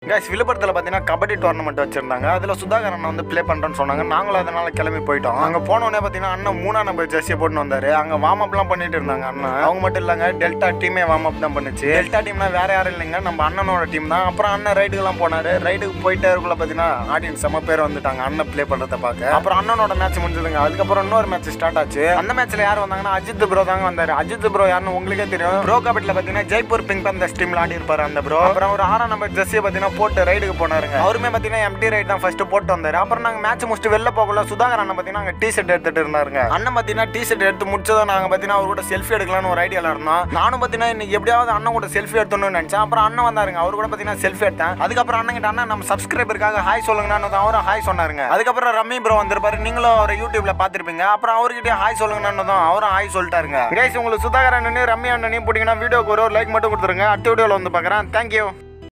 guys விழுப்புரத்தில் பார்த்தீங்கன்னா kabaddi tournament வச்சிருந்தாங்க அதில் சுதாகர் அண்ணன் வந்து ப்ளே பண்ணுறேன்னு சொன்னாங்க நாங்களும் அதனால கிளம்பி போயிட்டோம் அங்கே போனோடனே பார்த்தீங்கன்னா அண்ணன் மூணாம் நம்பர் ஜெர்சியை போட்டு வந்தாரு அங்கே வார்ம் அப்லாம் பண்ணிட்டு இருந்தாங்க அண்ணன் அவங்க மட்டும் இல்லைங்க டெல்டா டீமே வார்ம் அப் தான் பண்ணுச்சு டெல்டா டீம்னா வேற யாரும் இல்லைங்க நம்ம அண்ணனோட டீம் தான் அப்புறம் அண்ணன் ரைடுக்கெல்லாம் போனாரு ரைடுக்கு போயிட்டே இருக்குள்ள பார்த்தீங்கன்னா ஆடியன்ஸ் செம்ம பேர் வந்துட்டாங்க அண்ணன் ப்ளே பண்ணுறத பார்க்க அப்புறம் அண்ணனோட மேட்ச் முடிஞ்சதுங்க அதுக்கப்புறம் இன்னொரு மேட்ச் ஸ்டார்ட் ஆச்சு அந்த மேட்ச்ல யார் வந்தாங்கன்னா அஜித் ப்ரோ தாங்க வந்தாரு அஜித் ப்ரோ யாருன்னு உங்களுக்கே தெரியும் ப்ரோ கபடியில் பார்த்தீங்கன்னா ஜெய்ப்பூர் பிங்க் பந்தர்ஸ் டீம்ல ஆடி இருப்பாரு அந்த ப்ரோ அப்புறம் ஒரு ஆறாம் நம்பர் ஜெர்சியை பார்த்தீங்கன்னா போட்டு ரைடுக்கு போனாருங்க அவருமே பார்த்தீங்கன்னா எம்டி ரைட் தான் ஃபர்ஸ்ட் போட்டு வந்தாரு அப்புறம் நாங்கள் மேட்ச் முடிச்சுட்டு வெளில போகல சுதாகர் அண்ணன் பார்த்தீங்கன்னா அங்கே டி ஷர்ட் எடுத்துட்டு இருந்தாருங்க அண்ணன் பார்த்தீங்கன்னா டி ஷர்ட் எடுத்து முடிச்சதும் நாங்கள் பார்த்தீங்கன்னா அவர் கூட செல்ஃபி எடுக்கலாம்னு ஒரு ஐடியாவில் இருந்தோம் நானும் பார்த்தீங்கன்னா இன்னைக்கு எப்படியாவது அண்ணன் கூட செல்ஃபி எடுத்தணும்னு நினச்சேன் அப்புறம் அண்ணன் வந்தாருங்க அவர் கூட பார்த்தீங்கன்னா செல்ஃபி எடுத்தேன் அதுக்கப்புறம் அண்ணன் கிட்ட அண்ணன் நம்ம சப்ஸ்கிரைபருக்காக ஹாய் சொல்லுங்கன்னு அவரும் ஹாய் சொன்னாருங்க அதுக்கப்புறம் ரம்மி ப்ரோ வந்திருப்பாரு நீங்களும் அவர் யூடியூப்ல பார்த்துருப்பீங்க அப்புறம் அவர்கிட்ட ஹாய் சொல்லுங்கன்னு அவரும் ஹாய் சொல்லிட்டாருங்க கைஸ் உங்களுக்கு சுதாகர் அண்ணனையும் ரம்மி அண்ணனையும் பிடிங்கன்னா வீடியோக்கு ஒரு லைக் மட்டும் கொடுத்துருங்க அடுத்த வீடியோவில் வந்து பார்க்குறேன் தேங்க்யூ